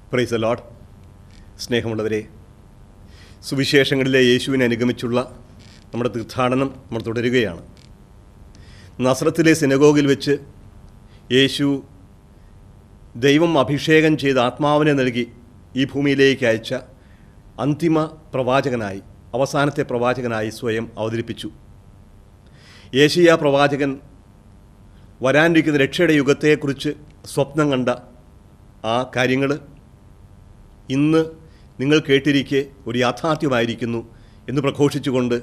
price load സ്നേഹമുള്ളവരെ സുവിശേഷങ്ങളിലെ യേശുവിനെ അനുഗമിച്ചുള്ള നമ്മുടെ തീർത്ഥാടനം നമ്മൾ തുടരുകയാണ് നസ്രത്തിലെ സിനഗോഗിൽ വെച്ച് യേശു ദൈവം അഭിഷേകം ചെയ്ത് ആത്മാവിനെ നൽകി ഈ ഭൂമിയിലേക്ക് അയച്ച അന്തിമ പ്രവാചകനായി അവസാനത്തെ പ്രവാചകനായി സ്വയം അവതരിപ്പിച്ചു യേശയ്യ പ്രവാചകൻ വരാനിരിക്കുന്ന രക്ഷയുടെ യുഗത്തെക്കുറിച്ച് സ്വപ്നം കണ്ട ആ കാര്യങ്ങൾ ഇന്ന് നിങ്ങൾ കേട്ടിരിക്കെ ഒരു യാഥാർത്ഥ്യമായിരിക്കുന്നു എന്ന് പ്രഘോഷിച്ചുകൊണ്ട്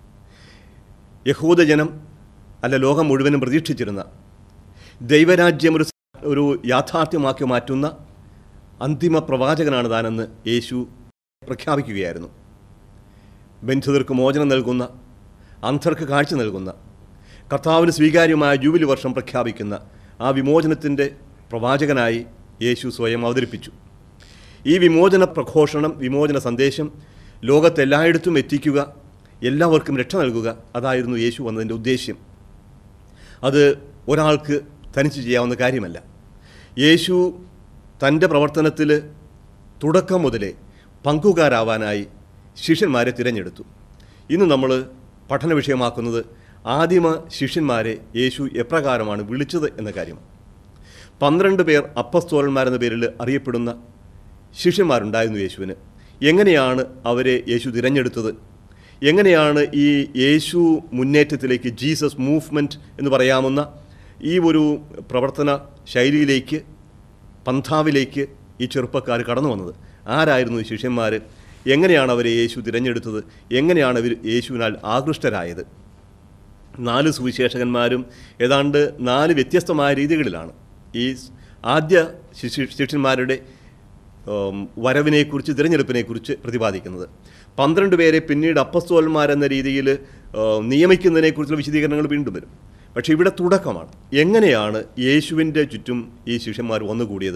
യഹൂദജനം അല്ല ലോകം മുഴുവനും പ്രതീക്ഷിച്ചിരുന്ന ദൈവരാജ്യം ഒരു ഒരു യാഥാർത്ഥ്യമാക്കി മാറ്റുന്ന അന്തിമ പ്രവാചകനാണ് താനെന്ന് യേശു പ്രഖ്യാപിക്കുകയായിരുന്നു ബന്ധിതർക്ക് മോചനം നൽകുന്ന അന്ധർക്ക് കാഴ്ച നൽകുന്ന കർത്താവിന് സ്വീകാര്യമായ ജൂബിലി വർഷം പ്രഖ്യാപിക്കുന്ന ആ വിമോചനത്തിൻ്റെ പ്രവാചകനായി യേശു സ്വയം അവതരിപ്പിച്ചു ഈ വിമോചന പ്രഘോഷണം വിമോചന സന്ദേശം ലോകത്തെല്ലായിടത്തും എത്തിക്കുക എല്ലാവർക്കും രക്ഷ നൽകുക അതായിരുന്നു യേശു വന്നതിൻ്റെ ഉദ്ദേശ്യം അത് ഒരാൾക്ക് തനിച്ച് ചെയ്യാവുന്ന കാര്യമല്ല യേശു തൻ്റെ പ്രവർത്തനത്തിൽ തുടക്കം മുതലേ പങ്കുകാരാവാനായി ശിഷ്യന്മാരെ തിരഞ്ഞെടുത്തു ഇന്ന് നമ്മൾ പഠന വിഷയമാക്കുന്നത് ആദിമ ശിഷ്യന്മാരെ യേശു എപ്രകാരമാണ് വിളിച്ചത് എന്ന കാര്യമാണ് പന്ത്രണ്ട് പേർ അപ്പസ്തോലന്മാരെന്ന പേരിൽ അറിയപ്പെടുന്ന ശിഷ്യന്മാരുണ്ടായിരുന്നു യേശുവിന് എങ്ങനെയാണ് അവരെ യേശു തിരഞ്ഞെടുത്തത് എങ്ങനെയാണ് ഈ യേശു മുന്നേറ്റത്തിലേക്ക് ജീസസ് മൂവ്മെൻറ്റ് എന്ന് പറയാവുന്ന ഈ ഒരു പ്രവർത്തന ശൈലിയിലേക്ക് പന്ഥാവിലേക്ക് ഈ ചെറുപ്പക്കാർ കടന്നു വന്നത് ആരായിരുന്നു ഈ ശിഷ്യന്മാർ എങ്ങനെയാണ് അവരെ യേശു തിരഞ്ഞെടുത്തത് എങ്ങനെയാണ് അവർ യേശുവിനാൽ ആകൃഷ്ടരായത് നാല് സുവിശേഷകന്മാരും ഏതാണ്ട് നാല് വ്യത്യസ്തമായ രീതികളിലാണ് ഈ ആദ്യ ശിശു ശിഷ്യന്മാരുടെ ഉം, വരവിനെക്കുറിച്ച് തിരഞ്ഞെടുപ്പിനെക്കുറിച്ച് പ്രതിപാദിക്കുന്നത് പന്ത്രണ്ട് പേരെ പിന്നീട് അപ്പസ്തോലന്മാരെന്ന രീതിയിൽ ഉം, നിയമിക്കുന്നതിനെക്കുറിച്ചുള്ള വിശദീകരണങ്ങൾ വീണ്ടും വരും പക്ഷേ ഇവിടെ തുടക്കമാണ് എങ്ങനെയാണ് യേശുവിൻ്റെ ചുറ്റും ഈ ശിഷ്യന്മാർ വന്നുകൂടിയത്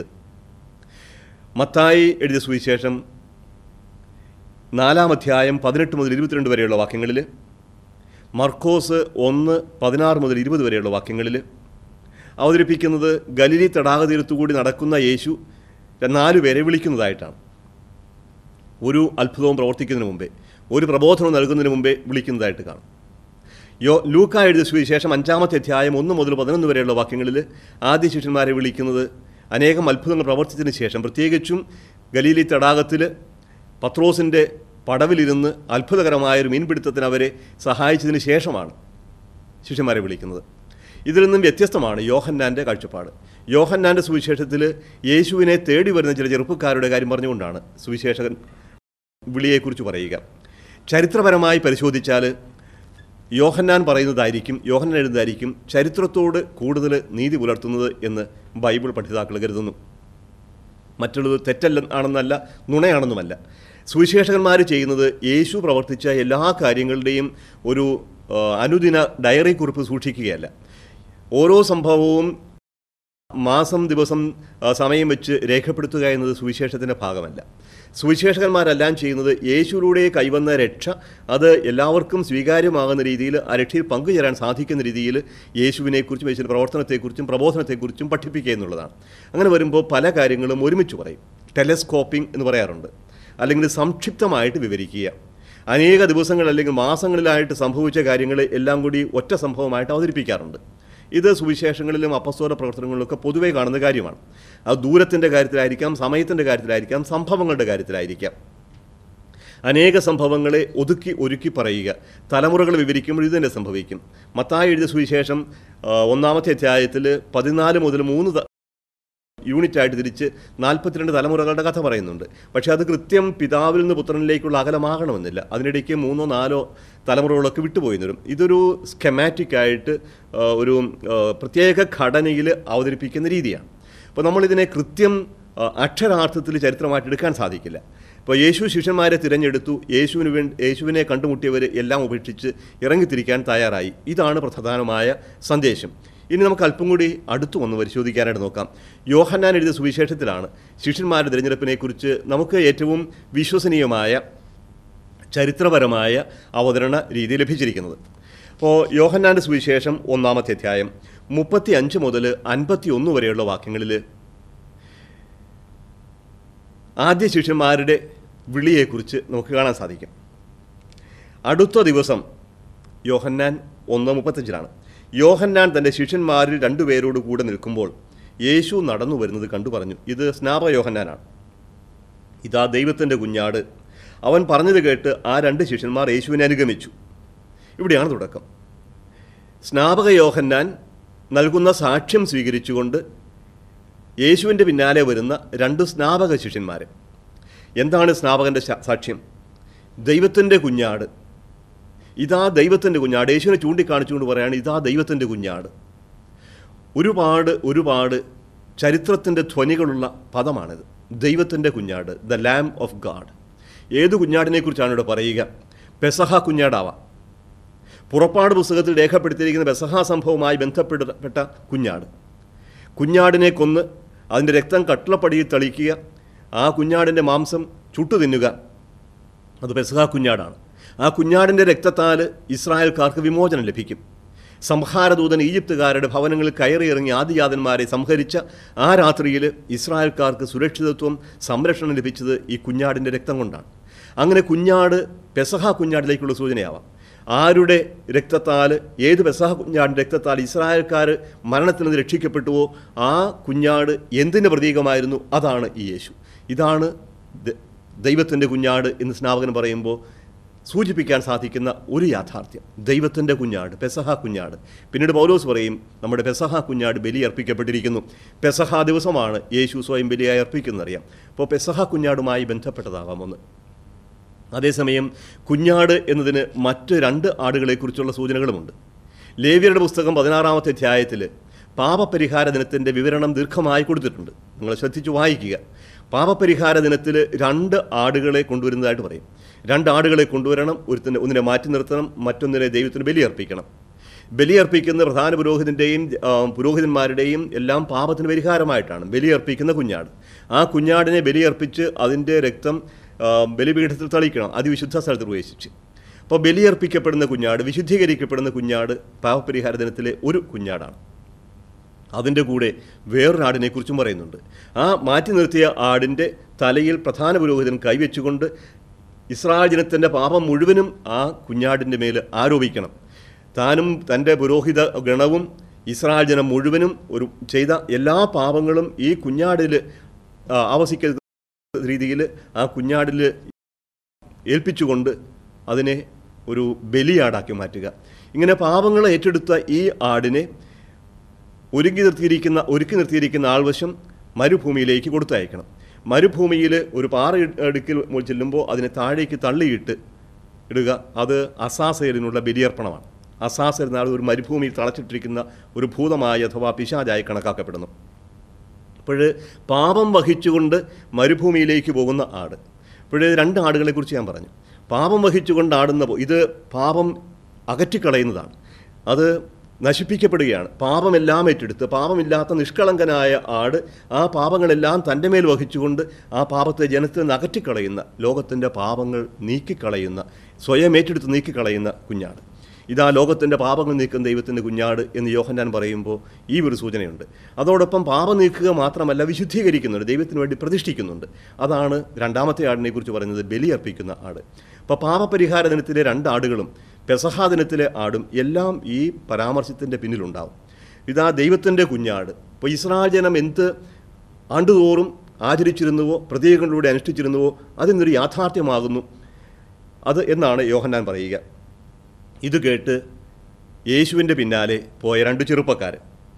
മത്തായി എഴുതിയ സുവിശേഷം നാലാം അധ്യായം പതിനെട്ട് മുതൽ ഇരുപത്തിരണ്ട് വരെയുള്ള വാക്യങ്ങളിൽ മർക്കോസ് ഒന്ന് പതിനാറ് മുതൽ ഇരുപത് വരെയുള്ള വാക്യങ്ങളിൽ അവതരിപ്പിക്കുന്നത് ഗലിലി തടാകതീരത്തുകൂടി നടക്കുന്ന യേശു നാലു പേരെ വിളിക്കുന്നതായിട്ടാണ് ഒരു അത്ഭുതവും പ്രവർത്തിക്കുന്നതിന് മുമ്പേ ഒരു പ്രബോധനം നൽകുന്നതിന് മുമ്പേ വിളിക്കുന്നതായിട്ട് കാണും യോ ലൂക്ക എഴുതിയ സുവിശേഷം അഞ്ചാമത്തെ അധ്യായം ഒന്ന് മുതൽ പതിനൊന്ന് വരെയുള്ള വാക്യങ്ങളിൽ ആദ്യ ശിഷ്യന്മാരെ വിളിക്കുന്നത് അനേകം അത്ഭുതങ്ങൾ പ്രവർത്തിച്ചതിന് ശേഷം പ്രത്യേകിച്ചും ഗലീലി തടാകത്തിൽ പത്രോസിൻ്റെ പടവിലിരുന്ന് അത്ഭുതകരമായൊരു മീൻപിടുത്തത്തിന് അവരെ സഹായിച്ചതിന് ശേഷമാണ് ശിഷ്യന്മാരെ വിളിക്കുന്നത് ഇതിൽ നിന്നും വ്യത്യസ്തമാണ് യോഹന്നാൻ്റെ കാഴ്ചപ്പാട് യോഹന്നാൻ്റെ സുവിശേഷത്തിൽ യേശുവിനെ തേടി വരുന്ന ചില ചെറുപ്പക്കാരുടെ കാര്യം പറഞ്ഞുകൊണ്ടാണ് സുവിശേഷകൻ വിളിയെക്കുറിച്ച് പറയുക ചരിത്രപരമായി പരിശോധിച്ചാൽ യോഹന്നാൻ പറയുന്നതായിരിക്കും യോഹന്നാൻ എഴുതുന്നതായിരിക്കും ചരിത്രത്തോട് കൂടുതൽ നീതി പുലർത്തുന്നത് എന്ന് ബൈബിൾ പഠിതാക്കൾ കരുതുന്നു മറ്റുള്ളത് തെറ്റല്ല ആണെന്നല്ല നുണയാണെന്നുമല്ല സുവിശേഷകന്മാർ ചെയ്യുന്നത് യേശു പ്രവർത്തിച്ച എല്ലാ കാര്യങ്ങളുടെയും ഒരു ആ, അനുദിന ഡയറി കുറിപ്പ് സൂക്ഷിക്കുകയല്ല ഓരോ സംഭവവും മാസം ദിവസം ആ, സമയം വെച്ച് രേഖപ്പെടുത്തുക എന്നത് സുവിശേഷത്തിൻ്റെ ഭാഗമല്ല സുവിശേഷകന്മാരെല്ലാം ചെയ്യുന്നത് യേശുവിലൂടെ കൈവന്ന രക്ഷ അത് എല്ലാവർക്കും സ്വീകാര്യമാകുന്ന രീതിയിൽ ആ രക്ഷയിൽ പങ്കുചേരാൻ സാധിക്കുന്ന രീതിയിൽ യേശുവിനെക്കുറിച്ചും യേശുവിൻ്റെ പ്രവർത്തനത്തെക്കുറിച്ചും പ്രബോധനത്തെക്കുറിച്ചും പഠിപ്പിക്കുക എന്നുള്ളതാണ് അങ്ങനെ വരുമ്പോൾ പല കാര്യങ്ങളും ഒരുമിച്ച് പറയും ടെലസ്കോപ്പിംഗ് എന്ന് പറയാറുണ്ട് അല്ലെങ്കിൽ സംക്ഷിപ്തമായിട്ട് വിവരിക്കുക അനേക ദിവസങ്ങൾ അല്ലെങ്കിൽ മാസങ്ങളിലായിട്ട് സംഭവിച്ച കാര്യങ്ങൾ എല്ലാം കൂടി ഒറ്റ സംഭവമായിട്ട് അവതരിപ്പിക്കാറുണ്ട് ഇത് സുവിശേഷങ്ങളിലും അപ്പസ്തോല പ്രവർത്തനങ്ങളിലൊക്കെ പൊതുവേ കാണുന്ന കാര്യമാണ് അത് ദൂരത്തിൻ്റെ കാര്യത്തിലായിരിക്കാം സമയത്തിൻ്റെ കാര്യത്തിലായിരിക്കാം സംഭവങ്ങളുടെ കാര്യത്തിലായിരിക്കാം അനേക സംഭവങ്ങളെ ഒതുക്കി ഒരുക്കി പറയുക തലമുറകൾ വിവരിക്കുമ്പോൾ ഇത് തന്നെ സംഭവിക്കും മത്തായി എഴുതിയ സുവിശേഷം ആ, ഒന്നാമത്തെ അധ്യായത്തിൽ പതിനാല് മുതൽ മൂന്ന് ത- യൂണിറ്റായിട്ട് തിരിച്ച് നാൽപ്പത്തിരണ്ട് തലമുറകളുടെ കഥ പറയുന്നുണ്ട് പക്ഷേ അത് കൃത്യം പിതാവിൽ നിന്ന് പുത്രനിലേക്കുള്ള അകലമാകണമെന്നില്ല അതിനിടയ്ക്ക് മൂന്നോ നാലോ തലമുറകളൊക്കെ വിട്ടുപോയി വരും ഇതൊരു സ്കെമാറ്റിക് ആയിട്ട് ആ, ഒരു ആ, പ്രത്യേക ഘടനയിൽ അവതരിപ്പിക്കുന്ന രീതിയാണ് അപ്പോൾ നമ്മളിതിനെ കൃത്യം ആ, അക്ഷരാർത്ഥത്തിൽ ചരിത്രമായിട്ട് എടുക്കാൻ സാധിക്കില്ല ഇപ്പോൾ യേശു ശിഷ്യന്മാരെ തിരഞ്ഞെടുത്തു യേശുവിന് വേണ്ടി യേശുവിനെ കണ്ടുമുട്ടിയവർ എല്ലാം ഉപേക്ഷിച്ച് ഇറങ്ങിത്തിരിക്കാൻ തയ്യാറായി ഇതാണ് പ്രധാനമായ സന്ദേശം ഇനി നമുക്ക് അല്പം കൂടി അടുത്തു വന്ന് പരിശോധിക്കാനായിട്ട് നോക്കാം യോഹന്നാൻ എഴുതിയ സുവിശേഷത്തിലാണ് ശിഷ്യന്മാരുടെ തിരഞ്ഞെടുപ്പിനെക്കുറിച്ച് നമുക്ക് ഏറ്റവും വിശ്വസനീയമായ ചരിത്രപരമായ അവതരണ രീതി ലഭിച്ചിരിക്കുന്നത് അപ്പോൾ യോഹന്നാൻ്റെ സുവിശേഷം ഒന്നാമത്തെ അധ്യായം മുപ്പത്തി അഞ്ച് മുതൽ അൻപത്തി ഒന്ന് വരെയുള്ള വാക്യങ്ങളിൽ ആദ്യ ശിഷ്യന്മാരുടെ വിളിയെക്കുറിച്ച് നമുക്ക് കാണാൻ സാധിക്കും അടുത്ത ദിവസം യോഹന്നാൻ ഒന്ന് മുപ്പത്തഞ്ചിലാണ് യോഹന്നാൻ തൻ്റെ ശിഷ്യന്മാരിൽ രണ്ടുപേരോട് കൂടെ നിൽക്കുമ്പോൾ യേശു നടന്നു വരുന്നത് കണ്ടു പറഞ്ഞു ഇത് സ്നാപക യോഹന്നാനാണ് ഇതാ ദൈവത്തിൻ്റെ കുഞ്ഞാട് അവൻ പറഞ്ഞത് കേട്ട് ആ രണ്ട് ശിഷ്യന്മാർ യേശുവിനെ അനുഗമിച്ചു ഇവിടെയാണ് തുടക്കം സ്നാപക യോഹന്നാൻ നൽകുന്ന സാക്ഷ്യം സ്വീകരിച്ചുകൊണ്ട് യേശുവിൻ്റെ പിന്നാലെ വരുന്ന രണ്ട് സ്നാപക ശിഷ്യന്മാർ എന്താണ് സ്നാപകൻ്റെ ശ- സാക്ഷ്യം ദൈവത്തിൻ്റെ കുഞ്ഞാട് ഇതാ ദൈവത്തിൻ്റെ കുഞ്ഞാട് യേശുവിനെ ചൂണ്ടിക്കാണിച്ചുകൊണ്ട് പറയാണ് ഇതാ ദൈവത്തിൻ്റെ കുഞ്ഞാട് ഒരുപാട് ഒരുപാട് ചരിത്രത്തിൻ്റെ ധ്വനികളുള്ള പദമാണിത് ദൈവത്തിൻ്റെ കുഞ്ഞാട് ദ ലാം ഓഫ് ഗാഡ് ഏത് കുഞ്ഞാടിനെക്കുറിച്ചാണ് ഇവിടെ പറയുക പെസഹ കുഞ്ഞാടാവാം പുറപ്പാട് പുസ്തകത്തിൽ രേഖപ്പെടുത്തിയിരിക്കുന്ന പെസഹ സംഭവവുമായി ബന്ധപ്പെട്ട കുഞ്ഞാട് കുഞ്ഞാടിനെ കൊന്ന് അതിൻ്റെ രക്തം കട്ടിളപ്പടിയിൽ തളിക്കുക ആ കുഞ്ഞാടിൻ്റെ മാംസം ചുട്ടു തിന്നുക അത് പെസഹ കുഞ്ഞാടാണ് ആ കുഞ്ഞാടിൻ്റെ രക്തത്താൽ ഇസ്രായേൽക്കാർക്ക് വിമോചനം ലഭിക്കും സംഹാരദൂതൻ ഈജിപ്തുകാരുടെ ഭവനങ്ങളിൽ കയറിയിറങ്ങി ആദിജാതന്മാരെ സംഹരിച്ച ആ രാത്രിയിൽ ഇസ്രായേൽക്കാർക്ക് സുരക്ഷിതത്വം സംരക്ഷണം ലഭിച്ചത് ഈ കുഞ്ഞാടിൻ്റെ രക്തം കൊണ്ടാണ് അങ്ങനെ കുഞ്ഞാട് പെസഹ കുഞ്ഞാടിലേക്കുള്ള സൂചനയാവാം ആരുടെ രക്തത്താൽ ഏത് പെസഹ കുഞ്ഞാടിൻ്റെ രക്തത്താൽ ഇസ്രായേൽക്കാർ മരണത്തിൽ നിന്ന് രക്ഷിക്കപ്പെട്ടുവോ ആ കുഞ്ഞാട് എന്തിൻ്റെ പ്രതീകമായിരുന്നു അതാണ് ഈ യേശു ഇതാണ് ദ- ദൈവത്തിൻ്റെ കുഞ്ഞാട് എന്ന് സ്നാപകൻ പറയുമ്പോൾ സൂചിപ്പിക്കാൻ സാധിക്കുന്ന ഒരു യാഥാർത്ഥ്യം ദൈവത്തിൻ്റെ കുഞ്ഞാട് പെസഹ കുഞ്ഞാട് പിന്നീട് പൗലോസ് പറയും നമ്മുടെ പെസഹ കുഞ്ഞാട് ബലി അർപ്പിക്കപ്പെട്ടിരിക്കുന്നു പെസഹ ദിവസമാണ് യേശു സ്വയം ബലിയായി അർപ്പിക്കുന്നറിയാം അപ്പോൾ പെസഹ കുഞ്ഞാടുമായി ബന്ധപ്പെട്ടതാവാം ഒന്ന് അതേസമയം കുഞ്ഞാട് എന്നതിന് മറ്റ് രണ്ട് ആടുകളെക്കുറിച്ചുള്ള സൂചനകളുമുണ്ട് ലേവ്യരുടെ പുസ്തകം പതിനാറാമത്തെ അധ്യായത്തിൽ പാപപരിഹാര ദിനത്തിൻ്റെ വിവരണം ദീർഘമായി കൊടുത്തിട്ടുണ്ട് നിങ്ങൾ ശ്രദ്ധിച്ചു വായിക്കുക പാപപരിഹാര ദിനത്തിൽ രണ്ട് ആടുകളെ കൊണ്ടുവരുന്നതായിട്ട് പറയും രണ്ട് ആടുകളെ കൊണ്ടുവരണം ഒരുത്തിനെ ഒന്നിനെ മാറ്റി നിർത്തണം മറ്റൊന്നിനെ ദൈവത്തിന് ബലിയർപ്പിക്കണം ബലിയർപ്പിക്കുന്ന പ്രധാന പുരോഹിതൻ്റെയും ആ, പുരോഹിതന്മാരുടെയും എല്ലാം പാപത്തിന് പരിഹാരമായിട്ടാണ് ബലിയർപ്പിക്കുന്ന കുഞ്ഞാട് ആ കുഞ്ഞാടിനെ ബലിയർപ്പിച്ച് അതിൻ്റെ രക്തം ആ, ബലിപീഠത്തിൽ തളിക്കണം അതിവിശുദ്ധ സ്ഥലത്ത് പ്രവേശിച്ച് അപ്പോൾ ബലിയർപ്പിക്കപ്പെടുന്ന കുഞ്ഞാട് വിശുദ്ധീകരിക്കപ്പെടുന്ന കുഞ്ഞാട് പാപപരിഹാര ദിനത്തിലെ ഒരു കുഞ്ഞാടാണ് അതിൻ്റെ കൂടെ വേറൊരാടിനെക്കുറിച്ചും പറയുന്നുണ്ട് ആ മാറ്റി നിർത്തിയ ആടിൻ്റെ തലയിൽ പ്രധാന പുരോഹിതൻ കൈവച്ചുകൊണ്ട് ഇസ്രായേൽ ജനത്തിൻ്റെ പാപം മുഴുവനും ആ കുഞ്ഞാടിൻ്റെ മേൽ ആരോപിക്കണം താനും തൻ്റെ പുരോഹിത ഗണവും ഇസ്രായേൽ ജനം മുഴുവനും ഒരു ചെയ്ത എല്ലാ പാപങ്ങളും ഈ കുഞ്ഞാടിൽ ആ, ആവസിക്കുന്ന രീതിയിൽ ആ കുഞ്ഞാടിൽ ഏൽപ്പിച്ചുകൊണ്ട് അതിനെ ഒരു ബലിയാടാക്കി മാറ്റുക ഇങ്ങനെ പാപങ്ങൾ ഏറ്റെടുത്ത ഈ ആടിനെ ഒരുക്കി നിർത്തിയിരിക്കുന്ന ഒരുക്കി നിർത്തിയിരിക്കുന്ന ആൾവശം മരുഭൂമിയിലേക്ക് കൊടുത്തയക്കണം മരുഭൂമിയിൽ ഒരു പാറ ഇ- അടുക്കിൽ ചെല്ലുമ്പോൾ അതിനെ താഴേക്ക് തള്ളിയിട്ട് ഇടുക അത് അസാസേലിനുള്ള ബലിയർപ്പണമാണ് അസാസേൽ എന്നാൽ ഒരു മരുഭൂമിയിൽ തളച്ചിട്ടിരിക്കുന്ന ഒരു ഭൂതമായ അഥവാ പിശാചായി കണക്കാക്കപ്പെടുന്നു അപ്പോൾ പാപം വഹിച്ചുകൊണ്ട് മരുഭൂമിയിലേക്ക് പോകുന്ന ആട് ഇപ്പോൾ രണ്ട് ആടുകളെക്കുറിച്ച് ഞാൻ പറഞ്ഞു പാപം വഹിച്ചുകൊണ്ട് ആടുന്ന പോ- ഇത് പാപം അകറ്റിക്കളയുന്നതാണ് അത് നശിപ്പിക്കപ്പെടുകയാണ് പാപമെല്ലാം ഏറ്റെടുത്ത് പാപമില്ലാത്ത നിഷ്കളങ്കനായ ആട് ആ പാപങ്ങളെല്ലാം തൻ്റെ മേൽ വഹിച്ചുകൊണ്ട് ആ പാപത്തെ ജനത്തിൽ നിന്ന് അകറ്റിക്കളയുന്ന ലോകത്തിൻ്റെ പാപങ്ങൾ നീക്കിക്കളയുന്ന സ്വയം ഏറ്റെടുത്ത് നീക്കിക്കളയുന്ന കുഞ്ഞാട് ഇതാ ലോകത്തിൻ്റെ പാപങ്ങൾ നീക്കുന്ന ദൈവത്തിൻ്റെ കുഞ്ഞാട് എന്ന് യോഹന്നാൻ പറയുമ്പോൾ ഈ ഒരു സൂചനയുണ്ട് അതോടൊപ്പം പാപം നീക്കുക മാത്രമല്ല വിശുദ്ധീകരിക്കുന്നുണ്ട് ദൈവത്തിന് വേണ്ടി പ്രതിഷ്ഠിക്കുന്നുണ്ട് അതാണ് രണ്ടാമത്തെ ആടിനെ കുറിച്ച് പറയുന്നത് ബലിയർപ്പിക്കുന്ന ആട് അപ്പോൾ പാപപരിഹാര ദിനത്തിലെ രണ്ട് ആടുകളും പെസഹാ ദിനത്തിലെ ആടും എല്ലാം ഈ പരാമർശത്തിൻ്റെ പിന്നിലുണ്ടാവും ഇതാ ദൈവത്തിൻ്റെ കുഞ്ഞാട് ഇപ്പോൾ ഇസ്രായേൽ ജനം എന്ത് ആണ്ടുതോറും ആചരിച്ചിരുന്നുവോ പ്രതീകങ്ങളിലൂടെ അനുഷ്ഠിച്ചിരുന്നുവോ അതിന്നൊരു യാഥാർത്ഥ്യമാകുന്നു അത് എന്നാണ് യോഹന്നാൻ പറയുക ഇത് കേട്ട് യേശുവിൻ്റെ പിന്നാലെ പോയ രണ്ട് ചെറുപ്പക്കാർ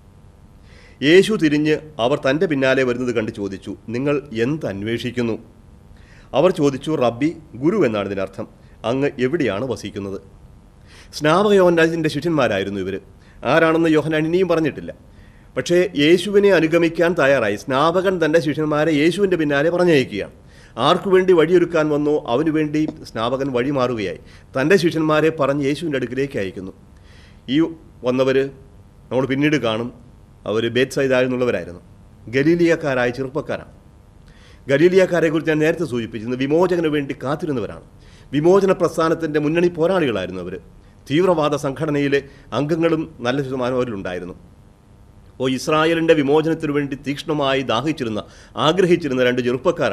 യേശു തിരിഞ്ഞ് അവർ തൻ്റെ പിന്നാലെ വരുന്നത് കണ്ട് ചോദിച്ചു നിങ്ങൾ എന്ത് അന്വേഷിക്കുന്നു അവർ ചോദിച്ചു റബ്ബി ഗുരു എന്നാണ് ഇതിനർത്ഥം അങ്ങ് എവിടെയാണ് വസിക്കുന്നത് സ്നാപക യോഹനാജിൻ്റെ ശിഷ്യന്മാരായിരുന്നു ഇവർ ആരാണെന്ന് യോഹനാൻ ഇനിയും പറഞ്ഞിട്ടില്ല പക്ഷേ യേശുവിനെ അനുഗമിക്കാൻ തയ്യാറായി സ്നാപകൻ തൻ്റെ ശിഷ്യന്മാരെ യേശുവിൻ്റെ പിന്നാലെ പറഞ്ഞയക്കുകയാണ് ആർക്കു വേണ്ടി വഴിയൊരുക്കാൻ വന്നോ അവനു വേണ്ടി സ്നാപകൻ വഴി മാറുകയായി തൻ്റെ ശിഷ്യന്മാരെ പറഞ്ഞ് യേശുവിൻ്റെ അടുക്കിലേക്ക് അയക്കുന്നു ഈ വന്നവർ നമ്മൾ പിന്നീട് കാണും അവർ ബേത്ത് സൈദായെന്നുള്ളവരായിരുന്നു ഗലീലിയക്കാരായ ചെറുപ്പക്കാരാണ് ഗലീലിയക്കാരെക്കുറിച്ച് ഞാൻ നേരത്തെ സൂചിപ്പിച്ചിരുന്നത് വിമോചകന് വേണ്ടി കാത്തിരുന്നവരാണ് വിമോചന പ്രസ്ഥാനത്തിൻ്റെ മുന്നണി പോരാളികളായിരുന്നു അവർ തീവ്രവാദ സംഘടനയിലെ അംഗങ്ങളും നല്ല ശതമാനം അവരിലുണ്ടായിരുന്നു അപ്പോൾ ഇസ്രായേലിൻ്റെ വിമോചനത്തിനു വേണ്ടി തീക്ഷ്ണമായി ദാഹിച്ചിരുന്ന ആഗ്രഹിച്ചിരുന്ന രണ്ട് ചെറുപ്പക്കാരാണ്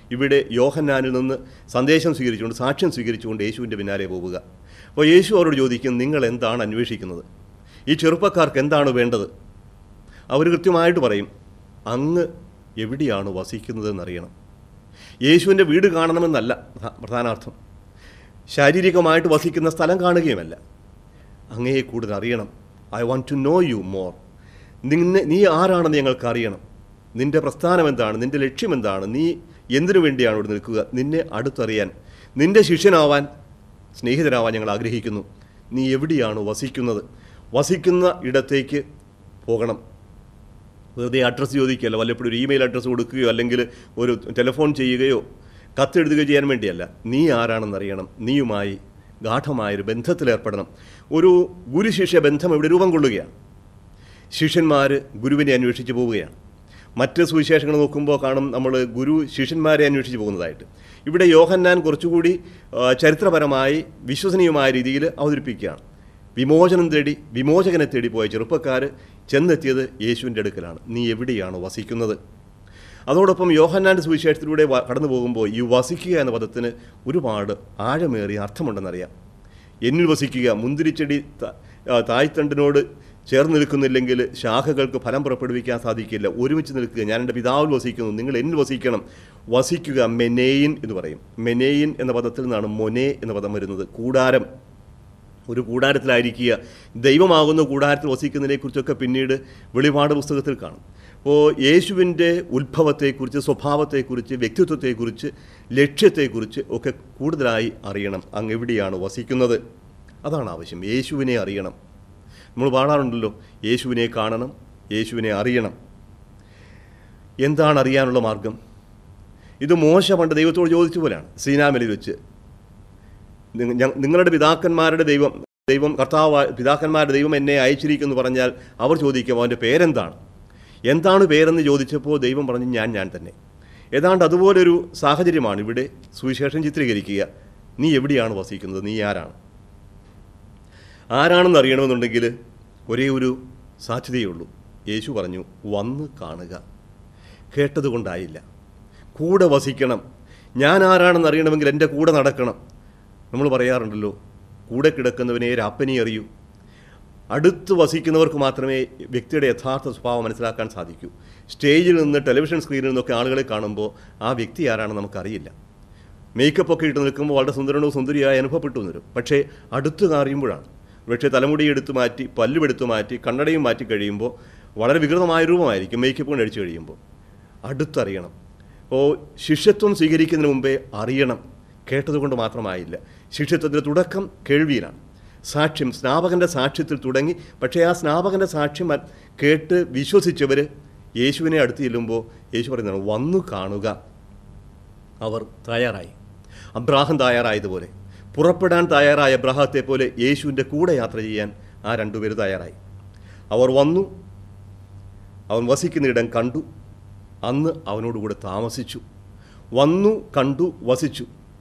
ഇവിടെ യോഹന്നാനിൽ നിന്ന് സന്ദേശം സ്വീകരിച്ചുകൊണ്ട് സാക്ഷ്യം സ്വീകരിച്ചുകൊണ്ട് യേശുവിൻ്റെ പിന്നാലെ പോവുക അപ്പോൾ യേശു അവരോട് ചോദിക്കും നിങ്ങൾ എന്താണ് അന്വേഷിക്കുന്നത് ഈ ചെറുപ്പക്കാർക്ക് എന്താണ് വേണ്ടത് അവർ കൃത്യമായിട്ട് പറയും അങ്ങ് എവിടെയാണ് വസിക്കുന്നതെന്നറിയണം യേശുവിൻ്റെ വീട് കാണണമെന്നല്ല പ്രധാ- പ്രധാനാർത്ഥം ശാരീരികമായിട്ട് വസിക്കുന്ന സ്ഥലം കാണുകയുമല്ല അങ്ങയെ കൂടുതൽ അറിയണം I want to know you more നിന്നെ നീ ആരാണെന്ന് ഞങ്ങൾക്ക് അറിയണം നിന്റെ പ്രസ്ഥാനം എന്താണ് നിന്റെ ലക്ഷ്യം എന്താണ് നീ എന്തിനു വേണ്ടിയാണ് ഇവിടെ നിൽക്കുക നിന്നെ അടുത്തറിയാൻ നിന്റെ ശിഷ്യനാവാൻ സ്നേഹിതനാവാൻ ഞങ്ങൾ ആഗ്രഹിക്കുന്നു നീ എവിടെയാണ് വസിക്കുന്നത് വസിക്കുന്ന ഇടത്തേക്ക് പോകണം വെറുതെ അഡ്രസ്സ് ചോദിക്കുകയല്ല വല്ലപ്പോഴും ഒരു ഇമെയിൽ അഡ്രസ്സ് കൊടുക്കുകയോ അല്ലെങ്കിൽ ഒരു ടെലിഫോൺ ചെയ്യുകയോ കത്തെഴുതുകയോ ചെയ്യാൻ വേണ്ടിയല്ല നീ ആരാണെന്നറിയണം നീയുമായി ഗാഠമായൊരു ബന്ധത്തിലേർപ്പെടണം ഒരു ഗുരുശിഷ്യ ബന്ധം ഇവിടെ രൂപം കൊള്ളുകയാണ് ശിഷ്യന്മാർ ഗുരുവിനെ അന്വേഷിച്ച് പോവുകയാണ് മറ്റ് സുവിശേഷങ്ങൾ നോക്കുമ്പോൾ കാണും നമ്മൾ ഗുരു ശിഷ്യന്മാരെ അന്വേഷിച്ച് പോകുന്നതായിട്ട് ഇവിടെ യോഹന്നാൻ കുറച്ചുകൂടി ആ, ചരിത്രപരമായി വിശ്വസനീയമായ രീതിയിൽ അവതരിപ്പിക്കുകയാണ് വിമോചനം തേടി വിമോചകനെ തേടി പോയ ചെറുപ്പക്കാർ ചെന്നെത്തിയത് യേശുവിൻ്റെ അടുക്കലാണ് നീ എവിടെയാണ് വസിക്കുന്നത് അതോടൊപ്പം യോഹന്നാൻ്റെ സുവിശേഷത്തിലൂടെ വ- കടന്നു പോകുമ്പോൾ ഈ വസിക്കുക എന്ന പദത്തിന് ഒരുപാട് ആഴമേറിയ അർത്ഥമുണ്ടെന്നറിയാം എന്നിൽ വസിക്കുക മുന്തിരിച്ചെടി ത- ആ, തായ്തണ്ടിനോട് ചേർന്ന് നിൽക്കുന്നില്ലെങ്കിൽ ശാഖകൾക്ക് ഫലം പുറപ്പെടുവിക്കാൻ സാധിക്കില്ല ഒരുമിച്ച് നിൽക്കുക ഞാൻ എൻ്റെ പിതാവിൽ വസിക്കുന്നു നിങ്ങൾ എന്നിൽ വസിക്കണം വസിക്കുക മെനേയിൻ എന്ന് പറയും മെനേയിൻ എന്ന പദത്തിൽ നിന്നാണ് മൊനെ എന്ന പദം വരുന്നത് കൂടാരം ഒരു കൂടാരത്തിലായിരിക്കുക ദൈവമാകുന്ന കൂടാരത്തിൽ വസിക്കുന്നതിനെക്കുറിച്ചൊക്കെ പിന്നീട് വെളിപാട് പുസ്തകത്തിൽ കാണും അപ്പോൾ യേശുവിൻ്റെ ഉത്ഭവത്തെക്കുറിച്ച് സ്വഭാവത്തെക്കുറിച്ച് വ്യക്തിത്വത്തെക്കുറിച്ച് ലക്ഷ്യത്തെക്കുറിച്ച് ഒക്കെ കൂടുതലായി അറിയണം അങ്ങ് എവിടെയാണ് വസിക്കുന്നത് അതാണ് ആവശ്യം യേശുവിനെ അറിയണം നമ്മൾ പാടാറുണ്ടല്ലോ യേശുവിനെ കാണണം യേശുവിനെ അറിയണം എന്താണ് അറിയാനുള്ള മാർഗം ഇത് മോശ പണ്ട് ദൈവത്തോട് ചോദിച്ച പോലെയാണ് സീനാമലയിൽ വെച്ച് നിങ്ങ- ഞ- നിങ്ങളുടെ പിതാക്കന്മാരുടെ ദൈവം ദൈവം കർത്താവ് പിതാക്കന്മാരുടെ ദൈവം എന്നെ അയച്ചിരിക്കുന്നു എന്ന് പറഞ്ഞാൽ അവർ ചോദിക്കും അവൻ്റെ പേരെന്താണ് എന്താണ് പേരെന്ന് ചോദിച്ചപ്പോൾ ദൈവം പറഞ്ഞു ഞാൻ ഞാൻ തന്നെ ഏതാണ്ട് അതുപോലൊരു സാഹചര്യമാണ് ഇവിടെ സുവിശേഷം ചിത്രീകരിക്കുക നീ എവിടെയാണ് വസിക്കുന്നത് നീ ആരാണ് ആരാണെന്ന് അറിയണമെന്നുണ്ടെങ്കിൽ ഒരേ ഒരു സാധ്യതയേ ഉള്ളൂ യേശു പറഞ്ഞു വന്ന് കാണുക കേട്ടതുകൊണ്ടായില്ല കൂടെ വസിക്കണം ഞാൻ ആരാണെന്ന് അറിയണമെങ്കിൽ എൻ്റെ കൂടെ നടക്കണം നമ്മൾ പറയാറുണ്ടല്ലോ കൂടെ കിടക്കുന്നവനെ രാപ്പനെ അറിയൂ അടുത്ത് വസിക്കുന്നവർക്ക് മാത്രമേ വ്യക്തിയുടെ യഥാർത്ഥ സ്വഭാവം മനസ്സിലാക്കാൻ സാധിക്കൂ സ്റ്റേജിൽ നിന്ന് ടെലിവിഷൻ സ്ക്രീനിൽ നിന്നൊക്കെ ആളുകളെ കാണുമ്പോൾ ആ വ്യക്തി ആരാണെന്ന് നമുക്കറിയില്ല മേക്കപ്പ് ഒക്കെ ഇട്ട് നിൽക്കുമ്പോൾ വളരെ സുന്ദരനോ സുന്ദരിയായി അനുഭവപ്പെട്ടു വരും പക്ഷേ അടുത്ത് അറിയുമ്പോഴാണ് പക്ഷേ തലമുടി എടുത്ത് മാറ്റി പല്ലും എടുത്ത് മാറ്റി കണ്ണടയും മാറ്റി കഴിയുമ്പോൾ വളരെ വികൃതമായ രൂപമായിരിക്കും മേക്കപ്പ് കൊണ്ട് അടിച്ചു കഴിയുമ്പോൾ അടുത്തറിയണം അപ്പോൾ ശിഷ്യത്വം സ്വീകരിക്കുന്നതിന് മുമ്പേ അറിയണം കേട്ടതുകൊണ്ട് മാത്രമായില്ല ശിഷ്യത്വത്തിൻ്റെ തുടക്കം കേൾവിയിലാണ് സാക്ഷ്യം സ്നാപകൻ്റെ സാക്ഷ്യത്തിൽ തുടങ്ങി പക്ഷേ ആ സ്നാപകൻ്റെ സാക്ഷ്യം അ- കേട്ട് വിശ്വസിച്ചവർ യേശുവിനെ അടുത്ത് ചെല്ലുമ്പോൾ യേശു പറയുന്നതാണ് വന്നു കാണുക അവർ തയ്യാറായി അബ്രാഹം തയ്യാറായതുപോലെ പുറപ്പെടാൻ തയ്യാറായ അബ്രാഹത്തെ പോലെ യേശുവിൻ്റെ കൂടെ യാത്ര ചെയ്യാൻ ആ രണ്ടുപേര് തയ്യാറായി അവർ വന്നു അവൻ വസിക്കുന്നിടം കണ്ടു അന്ന് അവനോടുകൂടെ താമസിച്ചു വന്നു കണ്ടു വസിച്ചു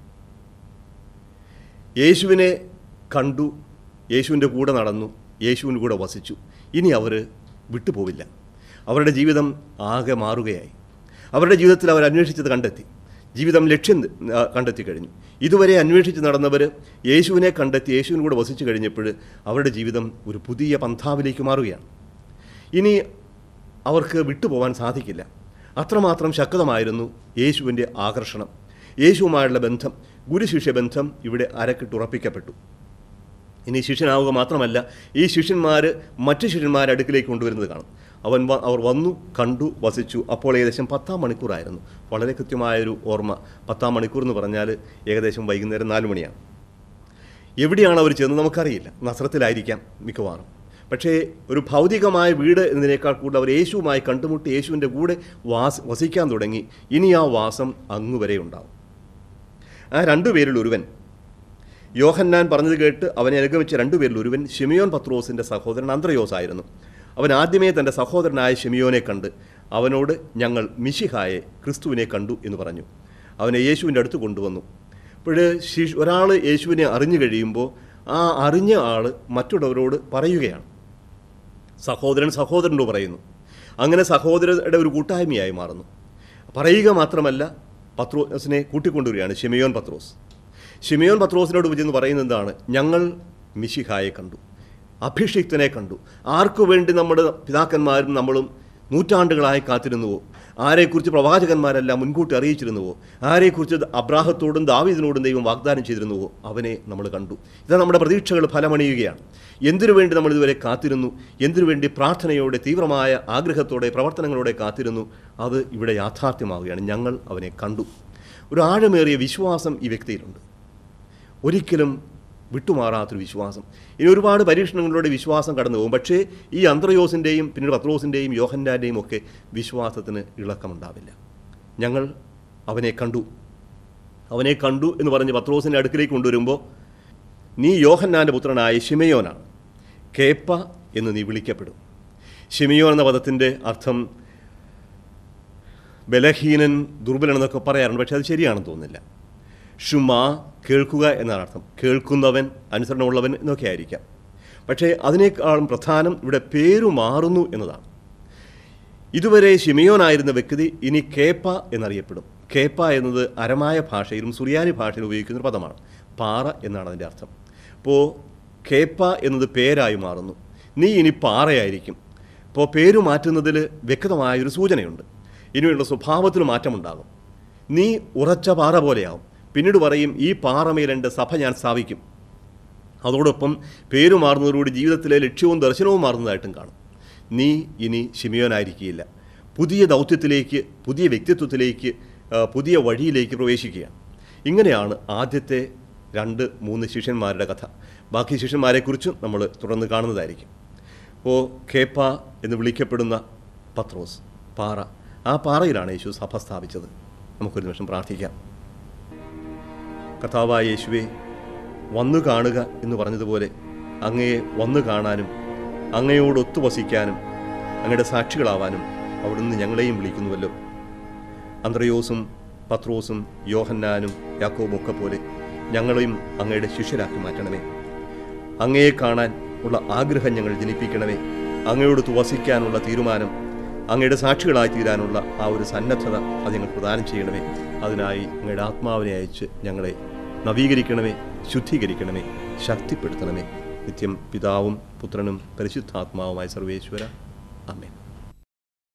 യേശുവിനെ കണ്ടു യേശുവിൻ്റെ കൂടെ നടന്നു യേശുവിൻ്റെ കൂടെ വസിച്ചു ഇനി അവർ വിട്ടുപോവില്ല അവരുടെ ജീവിതം ആകെ മാറുകയായി അവരുടെ ജീവിതത്തിൽ അവർ അന്വേഷിച്ചത് കണ്ടെത്തി ജീവിതം ലക്ഷ്യം ആ, കണ്ടെത്തി കഴിഞ്ഞു ഇതുവരെ അന്വേഷിച്ച് നടന്നവർ യേശുവിനെ കണ്ടെത്തി യേശുവിന് കൂടെ വസിച്ചു കഴിഞ്ഞപ്പോൾ അവരുടെ ജീവിതം ഒരു പുതിയ പന്ഥാവിലേക്ക് മാറുകയാണ് ഇനി അവർക്ക് വിട്ടുപോകാൻ സാധിക്കില്ല അത്രമാത്രം ശക്തമായിരുന്നു യേശുവിൻ്റെ ആകർഷണം യേശുവുമായുള്ള ബന്ധം ഗുരുശിഷ്യ ബന്ധം ഇവിടെ അരക്കിട്ടുറപ്പിക്കപ്പെട്ടു ഇനി ശിഷ്യനാവുക മാത്രമല്ല ഈ ശിഷ്യന്മാർ മറ്റു ശിഷ്യന്മാരെ അടുക്കിലേക്ക് കൊണ്ടുവരുന്നത് കാണും അവൻ വ- അവർ വന്നു കണ്ടു വസിച്ചു അപ്പോൾ ഏകദേശം പത്താം മണിക്കൂറായിരുന്നു വളരെ കൃത്യമായൊരു ഓർമ്മ പത്താം മണിക്കൂർ എന്ന് പറഞ്ഞാൽ ഏകദേശം വൈകുന്നേരം നാല് മണിയാണ് എവിടെയാണ് അവർ ചെന്ന് നമുക്കറിയില്ല നസ്രത്തിലായിരിക്കാം മിക്കവാറും പക്ഷേ ഒരു ഭൗതികമായ വീട് എന്നതിനേക്കാൾ കൂടുതൽ അവർ യേശുവുമായി കണ്ടുമുട്ടി യേശുവിൻ്റെ കൂടെ വാസ് വസിക്കാൻ തുടങ്ങി ഇനി ആ വാസം അങ്ങുവരെ ഉണ്ടാവും ആ രണ്ടുപേരിൽ ഒരുവൻ യോഹന്നാൻ പറഞ്ഞത് കേട്ട് അവനെ അനുഗമിച്ച രണ്ടുപേരിൽ ഒരുവൻ ഷിമിയോൻ പത്രോസിൻ്റെ സഹോദരൻ അന്ത്രയോസ് ആയിരുന്നു അവൻ ആദ്യമേ തൻ്റെ സഹോദരനായ ഷിമിയോനെ കണ്ട് അവനോട് ഞങ്ങൾ മിശിഹായെ ക്രിസ്തുവിനെ കണ്ടു എന്ന് പറഞ്ഞു അവനെ യേശുവിൻ്റെ അടുത്ത് കൊണ്ടുവന്നു അപ്പോൾ ശിശു ഒരാൾ യേശുവിനെ അറിഞ്ഞു കഴിയുമ്പോൾ ആ അറിഞ്ഞ ആൾ മറ്റുള്ളവരോട് പറയുകയാണ് സഹോദരൻ സഹോദരനോട് പറയുന്നു അങ്ങനെ സഹോദരരുടെ ഒരു കൂട്ടായ്മയായി മാറുന്നു പറയുക മാത്രമല്ല പത്രോസിനെ കൂട്ടിക്കൊണ്ടുവരികയാണ് ഷിമയോൻ പത്രോസ് ഷിമയോൻ പത്രോസിനോട് ചെന്ന് പറയുന്നത് എന്താണ് ഞങ്ങൾ മിശിഹായെ കണ്ടു അഭിഷിക്തനെ കണ്ടു ആർക്കു വേണ്ടി നമ്മുടെ പിതാക്കന്മാരും നമ്മളും നൂറ്റാണ്ടുകളായി കാത്തിരുന്നുവോ ആരെക്കുറിച്ച് പ്രവാചകന്മാരെല്ലാം മുൻകൂട്ടി അറിയിച്ചിരുന്നുവോ ആരെക്കുറിച്ച് അബ്രാഹത്തോടും ദാവീദിനോടും ദൈവം വാഗ്ദാനം ചെയ്തിരുന്നുവോ അവനെ നമ്മൾ കണ്ടു ഇത് നമ്മുടെ പ്രതീക്ഷകൾ ഫലമണിയുകയാണ് എന്തിനു വേണ്ടി നമ്മൾ ഇതുവരെ കാത്തിരുന്നു എന്തിനു വേണ്ടി പ്രാർത്ഥനയോടെ തീവ്രമായ ആഗ്രഹത്തോടെ പ്രവർത്തനങ്ങളോടെ കാത്തിരുന്നു അത് ഇവിടെ യാഥാർത്ഥ്യമാവുകയാണ് ഞങ്ങൾ അവനെ കണ്ടു ഒരു ആഴമേറിയ വിശ്വാസം ഈ വ്യക്തിയിലുണ്ട് ഒരിക്കലും വിട്ടുമാറാത്തൊരു വിശ്വാസം ഇനി ഒരുപാട് പരീക്ഷണങ്ങളിലൂടെ വിശ്വാസം കടന്നു പോകും പക്ഷേ ഈ അന്ത്രയോസിൻ്റെയും പിന്നീട് പത്രോസിൻ്റെയും യോഹന്നാൻ്റെയും ഒക്കെ വിശ്വാസത്തിന് ഇളക്കമുണ്ടാവില്ല ഞങ്ങൾ അവനെ കണ്ടു അവനെ കണ്ടു എന്ന് പറഞ്ഞ് പത്രോസിൻ്റെ അടുക്കിലേക്ക് കൊണ്ടുവരുമ്പോൾ നീ യോഹന്നാൻ്റെ പുത്രനായ ഷിമയോനാണ് കേപ്പ എന്ന് നീ വിളിക്കപ്പെടും ഷിമയോൻ എന്ന പദത്തിൻ്റെ അർത്ഥം ബലഹീനൻ ദുർബലൻ എന്നൊക്കെ പറയാറുണ്ട് പക്ഷേ അത് ശരിയാണെന്ന് തോന്നുന്നില്ല ഷുമാ കേൾക്കുക എന്നാണ് അർത്ഥം കേൾക്കുന്നവൻ അനുസരണമുള്ളവൻ എന്നൊക്കെ ആയിരിക്കാം പക്ഷേ അതിനേക്കാളും പ്രധാനം ഇവിടെ പേരു മാറുന്നു എന്നതാണ് ഇതുവരെ ഷിമിയോനായിരുന്ന വ്യക്തി ഇനി കേപ്പ എന്നറിയപ്പെടും കേപ്പ എന്നത് അരമായ ഭാഷയിലും സുറിയാനി ഭാഷയിലും ഉപയോഗിക്കുന്ന ഒരു പദമാണ് പാറ എന്നാണ് അതിൻ്റെ അർത്ഥം അപ്പോൾ കേപ്പ എന്നത് പേരായി മാറുന്നു നീ ഇനി പാറയായിരിക്കും അപ്പോൾ പേര് മാറ്റുന്നതിൽ വ്യക്തമായൊരു സൂചനയുണ്ട് ഇനിയുള്ള സ്വഭാവത്തിൽ മാറ്റമുണ്ടാകും നീ ഉറച്ച പാറ പോലെയാവും പിന്നീട് പറയും ഈ പാറമേൽ എൻ്റെ സഭ ഞാൻ സ്ഥാപിക്കും അതോടൊപ്പം പേര് മാറുന്നതോടുകൂടി ജീവിതത്തിലെ ലക്ഷ്യവും ദർശനവും മാറുന്നതായിട്ടും കാണും നീ ഇനി ഷിമിയോനായിരിക്കുകയില്ല പുതിയ ദൗത്യത്തിലേക്ക് പുതിയ വ്യക്തിത്വത്തിലേക്ക് ആ, പുതിയ വഴിയിലേക്ക് പ്രവേശിക്കുകയാണ് ഇങ്ങനെയാണ് ആദ്യത്തെ രണ്ട് മൂന്ന് ശിഷ്യന്മാരുടെ കഥ ബാക്കി ശിഷ്യന്മാരെക്കുറിച്ചും നമ്മൾ തുടർന്ന് കാണുന്നതായിരിക്കും അപ്പോൾ കേപ്പ എന്ന് വിളിക്കപ്പെടുന്ന പത്രോസ് പാറ ആ പാറയിലാണ് യേശു സഭ സ്ഥാപിച്ചത് നമുക്കൊരു നിമിഷം പ്രാർത്ഥിക്കാം കഥാവായ യേശുവെ വന്നു കാണുക എന്ന് പറഞ്ഞതുപോലെ അങ്ങയെ വന്നു കാണാനും അങ്ങയോട് ഒത്തുവസിക്കാനും അങ്ങയുടെ സാക്ഷികളാവാനും അവിടുന്ന് ഞങ്ങളെയും വിളിക്കുന്നുവല്ലോ അന്ത്രയോസും പത്രോസും യോഹന്നാനും യാക്കോബും ഒക്കെ പോലെ ഞങ്ങളെയും അങ്ങയുടെ ശിഷ്യരാക്കി മാറ്റണമേ അങ്ങയെ കാണാൻ ഉള്ള ആഗ്രഹം ഞങ്ങൾ ജനിപ്പിക്കണമേ അങ്ങയോട് വസിക്കാനുള്ള തീരുമാനം അങ്ങയുടെ സാക്ഷികളായി തീരാനുള്ള ആ ഒരു സന്നദ്ധത അത് ഞങ്ങൾ പ്രദാനം ചെയ്യണമേ അതിനായി അങ്ങയുടെ ആത്മാവിനെ അയച്ച് ഞങ്ങളെ നവീകരിക്കണമേ ശുദ്ധീകരിക്കണമേ ശക്തിപ്പെടുത്തണമേ നിത്യം പിതാവും പുത്രനും പരിശുദ്ധാത്മാവുമായ സർവേശ്വര അമ്മേ